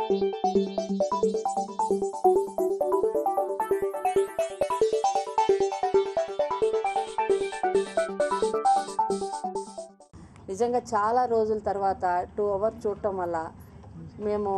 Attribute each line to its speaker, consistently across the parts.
Speaker 1: నిజంగా చాలా రోజుల తర్వాత టూ అవర్స్ చూడటం వల్ల మేము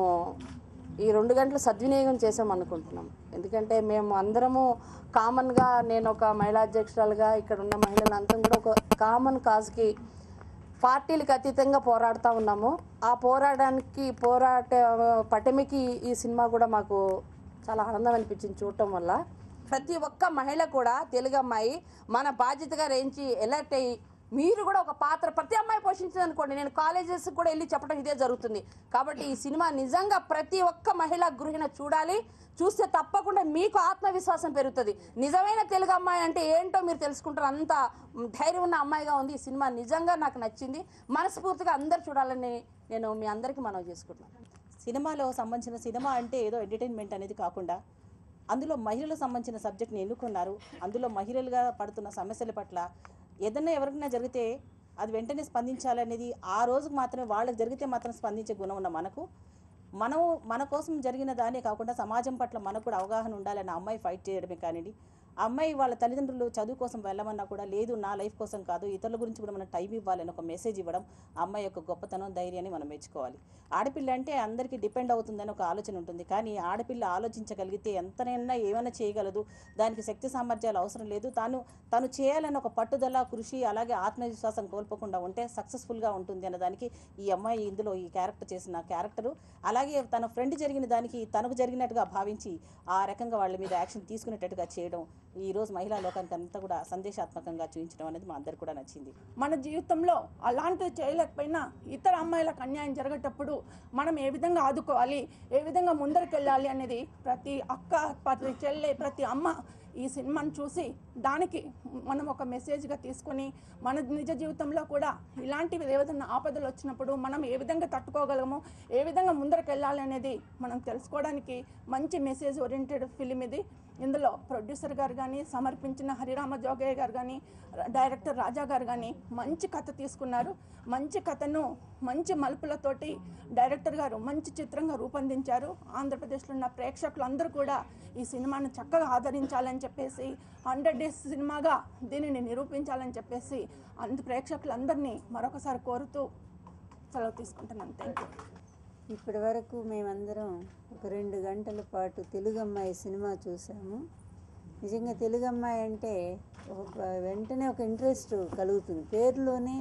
Speaker 1: ఈ రెండు గంటలు సద్వినియోగం చేసాం అనుకుంటున్నాం ఎందుకంటే మేము అందరము కామన్గా నేను ఒక మహిళా అధ్యక్షురాలుగా ఇక్కడ ఉన్న మహిళలంతా కూడా ఒక కామన్ కాజ్కి పార్టీలకు అతీతంగా పోరాడుతూ ఉన్నాము ఆ పోరాటానికి పోరాట పటమికి ఈ సినిమా కూడా మాకు చాలా ఆనందం అనిపించింది చూడటం వల్ల ప్రతి ఒక్క మహిళ కూడా తెలుగు అమ్మాయి మన బాధ్యతగా రేంచి ఎలర్ట్ అయ్యి మీరు కూడా ఒక పాత్ర ప్రతి అమ్మాయి పోషించింది అనుకోండి నేను కాలేజెస్ కూడా వెళ్ళి చెప్పడం ఇదే జరుగుతుంది కాబట్టి ఈ సినిమా నిజంగా ప్రతి ఒక్క మహిళ గృహిణ చూడాలి చూస్తే తప్పకుండా మీకు ఆత్మవిశ్వాసం పెరుగుతుంది నిజమైన తెలుగు అమ్మాయి అంటే ఏంటో మీరు తెలుసుకుంటారు అంత ధైర్యం ఉన్న అమ్మాయిగా ఉంది ఈ సినిమా నిజంగా నాకు నచ్చింది మనస్ఫూర్తిగా అందరు చూడాలని నేను మీ అందరికీ మనవి చేసుకుంటున్నాను
Speaker 2: సినిమాలో సంబంధించిన సినిమా అంటే ఏదో ఎంటర్టైన్మెంట్ అనేది కాకుండా అందులో మహిళలకు సంబంధించిన సబ్జెక్ట్ని ఎన్నుకున్నారు అందులో మహిళలుగా పడుతున్న సమస్యల పట్ల ఏదన్నా ఎవరికైనా జరిగితే అది వెంటనే స్పందించాలనేది ఆ రోజుకు మాత్రమే వాళ్ళకి జరిగితే మాత్రం స్పందించే గుణం ఉన్న మనకు మనం మన కోసం జరిగిన దానే కాకుండా సమాజం పట్ల మనకు కూడా అవగాహన ఉండాలని ఆ అమ్మాయి ఫైట్ చేయడమే కానివ్వండి ఆ అమ్మాయి వాళ్ళ తల్లిదండ్రులు చదువు కోసం వెళ్ళమన్నా కూడా లేదు నా లైఫ్ కోసం కాదు ఇతరుల గురించి కూడా మనం టైం ఇవ్వాలని ఒక మెసేజ్ ఇవ్వడం ఆ అమ్మాయి యొక్క గొప్పతనం ధైర్యాన్ని మనం మెచ్చుకోవాలి ఆడపిల్ల అంటే అందరికీ డిపెండ్ అవుతుందని ఒక ఆలోచన ఉంటుంది కానీ ఆడపిల్ల ఆలోచించగలిగితే ఎంతనైనా ఏమైనా చేయగలదు దానికి శక్తి సామర్థ్యాలు అవసరం లేదు తాను తను చేయాలని ఒక పట్టుదల కృషి అలాగే ఆత్మవిశ్వాసం కోల్పోకుండా ఉంటే సక్సెస్ఫుల్గా ఉంటుంది అన్న దానికి ఈ అమ్మాయి ఇందులో ఈ క్యారెక్టర్ చేసిన క్యారెక్టరు అలాగే తన ఫ్రెండ్ జరిగిన దానికి తనకు జరిగినట్టుగా భావించి ఆ రకంగా వాళ్ళ మీద యాక్షన్ తీసుకునేటట్టుగా చేయడం ఈ రోజు మహిళా లోకానికి అంతా కూడా సందేశాత్మకంగా చూపించడం అనేది మా అందరికి కూడా నచ్చింది
Speaker 3: మన జీవితంలో అలాంటివి చేయలేకపోయినా ఇతర అమ్మాయిలకు అన్యాయం జరిగేటప్పుడు మనం ఏ విధంగా ఆదుకోవాలి ఏ విధంగా ముందరికెళ్ళాలి అనేది ప్రతి అక్క ప్రతి చెల్లె ప్రతి అమ్మ ఈ సినిమాను చూసి దానికి మనం ఒక మెసేజ్గా తీసుకొని మన నిజ జీవితంలో కూడా ఇలాంటివి ఏదైనా ఆపదలు వచ్చినప్పుడు మనం ఏ విధంగా తట్టుకోగలము ఏ విధంగా ముందరకెళ్ళాలి అనేది మనం తెలుసుకోవడానికి మంచి మెసేజ్ ఓరియంటెడ్ ఫిలిం ఇది ఇందులో ప్రొడ్యూసర్ గారు కానీ సమర్పించిన హరిరామ జోగయ్య గారు కానీ డైరెక్టర్ రాజా గారు కానీ మంచి కథ తీసుకున్నారు మంచి కథను మంచి మలుపులతోటి డైరెక్టర్ గారు మంచి చిత్రంగా రూపొందించారు ఆంధ్రప్రదేశ్లో ఉన్న ప్రేక్షకులు అందరూ కూడా ఈ సినిమాను చక్కగా ఆదరించాలని చెప్పేసి హండ్రెడ్ డేస్ సినిమాగా దీనిని నిరూపించాలని చెప్పేసి అందు ప్రేక్షకులందరినీ మరొకసారి కోరుతూ సెలవు తీసుకుంటున్నాను థ్యాంక్ యూ
Speaker 4: ఇప్పటి వరకు మేమందరం ఒక రెండు గంటల పాటు తెలుగు అమ్మాయి సినిమా చూసాము నిజంగా తెలుగు అమ్మాయి అంటే ఒక వెంటనే ఒక ఇంట్రెస్ట్ కలుగుతుంది పేరులోనే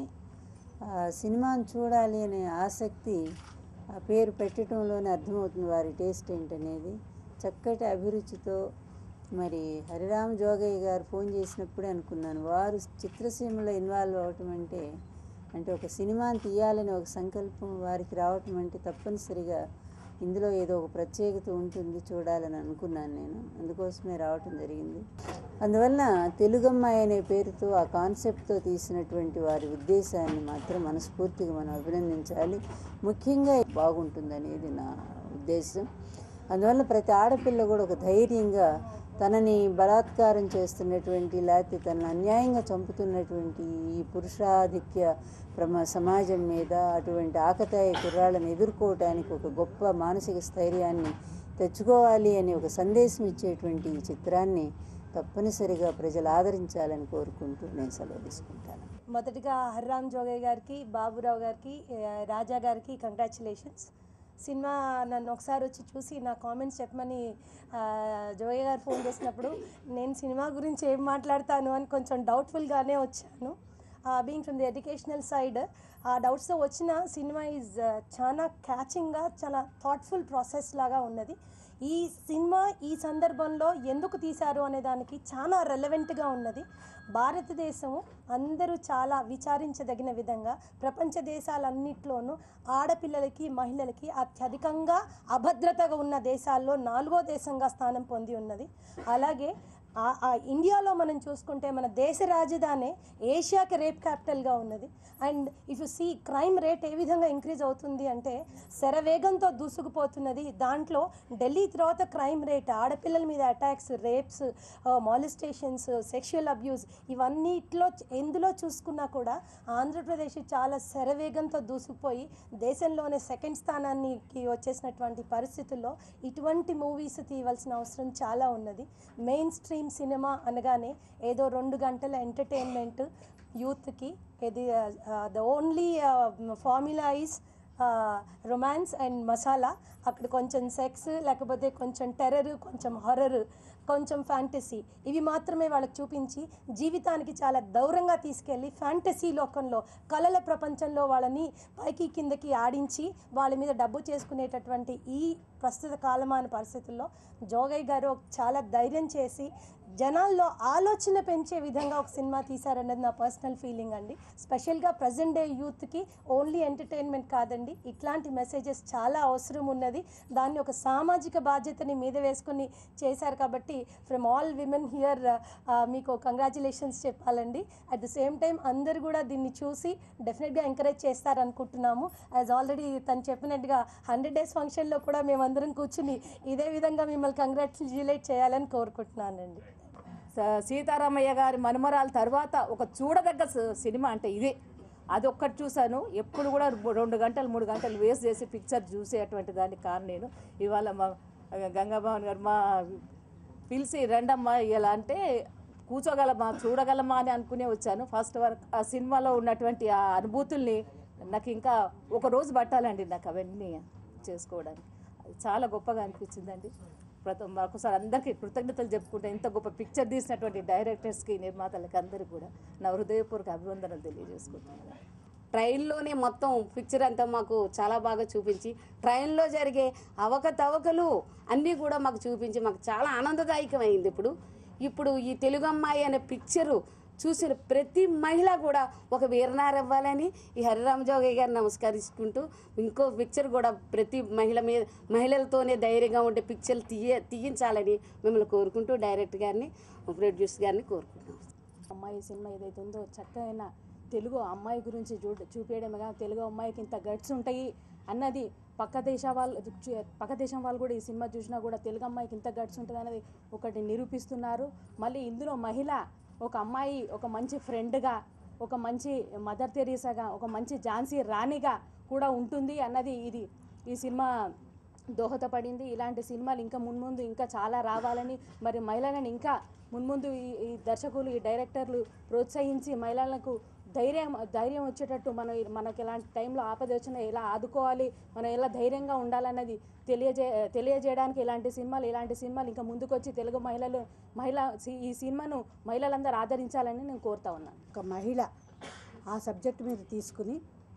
Speaker 4: ఆ సినిమాను చూడాలి అనే ఆసక్తి ఆ పేరు పెట్టడంలోనే అర్థమవుతుంది వారి టేస్ట్ ఏంటనేది చక్కటి అభిరుచితో మరి హరిరామ్ జోగయ్య గారు ఫోన్ చేసినప్పుడే అనుకున్నాను వారు చిత్రసీమలో ఇన్వాల్వ్ అవ్వటం అంటే అంటే ఒక సినిమాని తీయాలని ఒక సంకల్పం వారికి రావటం అంటే తప్పనిసరిగా ఇందులో ఏదో ఒక ప్రత్యేకత ఉంటుంది చూడాలని అనుకున్నాను నేను అందుకోసమే రావటం జరిగింది అందువల్ల తెలుగమ్మాయి అనే పేరుతో ఆ కాన్సెప్ట్తో తీసినటువంటి వారి ఉద్దేశాన్ని మాత్రం మనస్ఫూర్తిగా మనం అభినందించాలి ముఖ్యంగా బాగుంటుందనేది నా ఉద్దేశం అందువల్ల ప్రతి ఆడపిల్ల కూడా ఒక ధైర్యంగా తనని బలాత్కారం చేస్తున్నటువంటి లేకపోతే తనని అన్యాయంగా చంపుతున్నటువంటి ఈ పురుషాధిక్య ప్రమ సమాజం మీద అటువంటి ఆకతాయి కుర్రాళ్ళని ఎదుర్కోవటానికి ఒక గొప్ప మానసిక స్థైర్యాన్ని తెచ్చుకోవాలి అనే ఒక సందేశం ఇచ్చేటువంటి ఈ చిత్రాన్ని తప్పనిసరిగా ప్రజలు ఆదరించాలని కోరుకుంటూ నేను సెలవు తీసుకుంటాను
Speaker 5: మొదటిగా హర్రామ్ జోగయ్య గారికి బాబురావు గారికి ఆ, రాజా గారికి కంగ్రాచులేషన్స్ సినిమా నన్ను ఒకసారి వచ్చి చూసి నా కామెంట్స్ చెప్పమని ఆ, జోగయ్య గారు ఫోన్ చేసినప్పుడు నేను సినిమా గురించి ఏం మాట్లాడతాను అని కొంచెం డౌట్ఫుల్గానే వచ్చాను being from the educational side ఆ డౌట్స్తో వచ్చిన సినిమా ఈజ్ చాలా క్యాచింగ్గా చాలా థాట్ఫుల్ ప్రాసెస్ లాగా ఉన్నది ఈ సినిమా ఈ సందర్భంలో ఎందుకు తీశారు అనే దానికి చాలా రెలవెంట్గా ఉన్నది భారతదేశం అందరూ చాలా విచారించదగిన విధంగా ప్రపంచ దేశాలన్నిట్లోనూ ఆడపిల్లలకి మహిళలకి అత్యధికంగా అభద్రతగా ఉన్న దేశాల్లో నాలుగో దేశంగా స్థానం పొంది ఉన్నది అలాగే ఆ- ఆ ఇండియాలో మనం చూసుకుంటే మన దేశ రాజధాని ఏషియాకి రేప్ క్యాపిటల్గా ఉన్నది and if you see crime rate ఏ విధంగా ఇంక్రీజ్ అవుతుంది అంటే శరవేగంతో దూసుకుపోతున్నది దాంట్లో ఢిల్లీ తర్వాత క్రైమ్ రేట్ ఆడపిల్లల మీద attacks rapes molestations sexual abuse ఇవన్నిట్లో ఎందులో చూసుకున్నా కూడా ఆంధ్రప్రదేశ్ చాలా శరవేగంతో దూసుకుపోయి దేశంలోనే సెకండ్ స్థానానికి వచ్చేసినటువంటి పరిస్థితుల్లో ఇటువంటి మూవీస్ తీయవలసిన అవసరం చాలా ఉన్నది మెయిన్ స్ట్రీమ్ సినిమా అనగానే ఏదో రెండు గంటల ఎంటర్టైన్మెంట్ యూత్కి ఇది the only formula is romance and masala అక్కడ కొంచెం సెక్స్ లేకపోతే కొంచెం టెర్రర్ కొంచెం హర్రర్ కొంచెం ఫ్యాంటసీ ఇవి మాత్రమే వాళ్ళకి చూపించి జీవితానికి చాలా దూరంగా తీసుకెళ్ళి ఫ్యాంటసీ లోకంలో కళల ప్రపంచంలో వాళ్ళని పైకి కిందకి ఆడించి వాళ్ళ మీద డబ్బు చేసుకునేటటువంటి ఈ ప్రస్తుత కాలమాన పరిస్థితుల్లో జోగయ్య గారు చాలా ధైర్యం చేసి జనాల్లో ఆలోచన పెంచే విధంగా ఒక సినిమా తీశారన్నది నా పర్సనల్ ఫీలింగ్ అండి స్పెషల్గా ప్రజెంట్ డే యూత్కి ఓన్లీ ఎంటర్టైన్మెంట్ కాదండి ఇట్లాంటి మెసేజెస్ చాలా అవసరం ఉన్నది దాన్ని ఒక సామాజిక బాధ్యతని మీద వేసుకొని చేశారు కాబట్టి ఫ్రమ్ ఆల్ విమెన్ హియర్ మీకు కంగ్రాచులేషన్స్ చెప్పాలండి అట్ ద సేమ్ టైం అందరు కూడా దీన్ని చూసి డెఫినెట్గా ఎంకరేజ్ చేస్తారనుకుంటున్నాము యాజ్ ఆల్రెడీ తను చెప్పినట్టుగా హండ్రెడ్ డేస్ ఫంక్షన్లో కూడా మేమందరం కూర్చుని ఇదే విధంగా మిమ్మల్ని కంగ్రాచులేట్ చేయాలని కోరుకుంటున్నానండి
Speaker 6: స- సీతారామయ్య గారి మనుమరాల తర్వాత ఒక చూడదగ్గ స- సినిమా అంటే ఇదే అది ఒక్కటి చూశాను ఎప్పుడు కూడా రెండు గంటలు మూడు గంటలు వేస్ట్ చేసి పిక్చర్ చూసేటువంటి దానికి కారణం నేను ఇవాళ మా గంగాభవన్ గారు మా పిలిచి రండమ్మా ఇలా అంటే కూర్చోగలమా చూడగలమా అని అనుకునే వచ్చాను ఫస్ట్ వరకు ఆ సినిమాలో ఉన్నటువంటి ఆ అనుభూతుల్ని నాకు ఇంకా ఒక రోజు పట్టాలండి నాకు అవన్నీ చేసుకోవడానికి అది చాలా గొప్పగా అనిపించిందండి ప్రతి మరొకసారి అందరికీ కృతజ్ఞతలు చెప్పుకుంటే ఇంత గొప్ప పిక్చర్ తీసినటువంటి డైరెక్టర్స్కి నిర్మాతలకి అందరికీ కూడా నా హృదయపూర్వక అభివందనలు తెలియజేసుకుంటున్నాను
Speaker 1: ట్రైన్లోనే మొత్తం పిక్చర్ అంతా మాకు చాలా బాగా చూపించి ట్రైన్లో జరిగే అవకతవకలు అన్నీ కూడా మాకు చూపించి మాకు చాలా ఆనందదాయకమైంది ఇప్పుడు ఇప్పుడు ఈ తెలుగు అమ్మాయి అనే పిక్చరు చూసిన ప్రతి మహిళ కూడా ఒక వీరనార అవ్వాలని ఈ హరిరామ్ జోగయ్య గారిని నమస్కరించుకుంటూ ఇంకో పిక్చర్ కూడా ప్రతి మహిళ మీద మహిళలతోనే ధైర్యంగా ఉండే పిక్చర్లు తీయ తీయించాలని మిమ్మల్ని కోరుకుంటూ డైరెక్టర్ గారిని ప్రొడ్యూస్ గారిని కోరుకుంటున్నాం
Speaker 7: అమ్మాయి సినిమా ఏదైతే ఉందో చక్కగా తెలుగు అమ్మాయి గురించి చూ చూపించడమే కాదు తెలుగు అమ్మాయికి ఇంత గట్స్ ఉంటాయి అన్నది పక్క దేశ వాళ్ళు చూ- పక్క దేశం వాళ్ళు కూడా ఈ సినిమా చూసినా కూడా తెలుగు అమ్మాయికి ఇంత గట్స్ ఉంటుంది అనేది ఒకటి నిరూపిస్తున్నారు మళ్ళీ ఇందులో మహిళ ఒక అమ్మాయి ఒక మంచి ఫ్రెండ్గా ఒక మంచి మదర్ తెరీసాగా ఒక మంచి ఝాన్సీ రాణిగా కూడా ఉంటుంది అన్నది ఇది ఈ సినిమా దోహదపడింది ఇలాంటి సినిమాలు ఇంకా మున్ముందు ఇంకా చాలా రావాలని మరి మహిళలను ఇంకా మున్ముందు ఈ ఈ దర్శకులు ఈ డైరెక్టర్లు ప్రోత్సహించి మహిళలకు ధైర్యం ధైర్యం వచ్చేటట్టు మనం ఈ- మనకి ఇలాంటి టైంలో ఆపద వచ్చినా ఎలా ఆదుకోవాలి మనం ఎలా ధైర్యంగా ఉండాలన్నది తెలియజే తెలియజేయడానికి ఇలాంటి సినిమాలు ఇలాంటి సినిమాలు ఇంకా ముందుకొచ్చి తెలుగు మహిళలు మహిళ సి- ఈ సినిమాను మహిళలందరూ ఆదరించాలని నేను కోరుతా ఉన్నాను
Speaker 8: ఒక మహిళ ఆ సబ్జెక్ట్ మీద తీసుకుని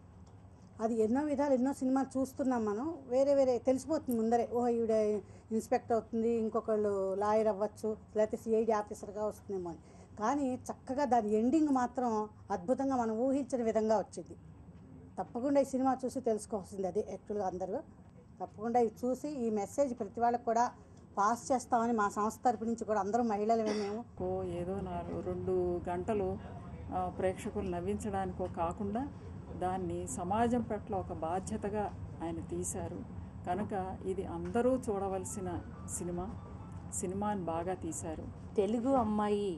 Speaker 8: అది ఎన్నో విధాలు ఎన్నో సినిమాలు చూస్తున్నాం మనం వేరే వేరే తెలిసిపోతుంది ముందరే ఓ ఈవిడ ఇన్స్పెక్టర్ అవుతుంది ఇంకొకళ్ళు లాయర్ అవ్వచ్చు లేకపోతే సిఐడి ఆఫీసర్గా వస్తుందేమో అని కానీ చక్కగా దాని ఎండింగ్ మాత్రం అద్భుతంగా మనం ఊహించిన విధంగా వచ్చింది తప్పకుండా ఈ సినిమా చూసి తెలుసుకోవాల్సింది అదే యాక్చువల్గా అందరూ తప్పకుండా ఇది చూసి ఈ మెసేజ్ ప్రతి వాళ్ళకి కూడా పాస్ చేస్తామని మా సంస్థ తరపు నుంచి కూడా అందరూ మహిళలమే మేము
Speaker 9: కో ఏదో నాలుగు రెండు గంటలు ఆ, ప్రేక్షకులు నవ్వించడానికో కాకుండా దాన్ని సమాజం పట్ల ఒక బాధ్యతగా ఆయన తీశారు కనుక ఇది అందరూ చూడవలసిన సినిమా సినిమాని బాగా తీశారు
Speaker 10: తెలుగు అమ్మాయి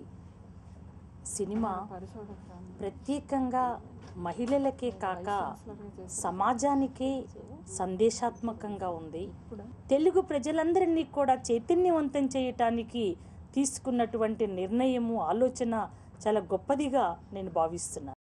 Speaker 10: సినిమా ప్రత్యేకంగా మహిళలకే కాక సమాజానికే సందేశాత్మకంగా ఉంది తెలుగు ప్రజలందరినీ కూడా చైతన్యవంతం చేయటానికి తీసుకున్నటువంటి నిర్ణయము ఆలోచన చాలా గొప్పదిగా నేను భావిస్తున్నాను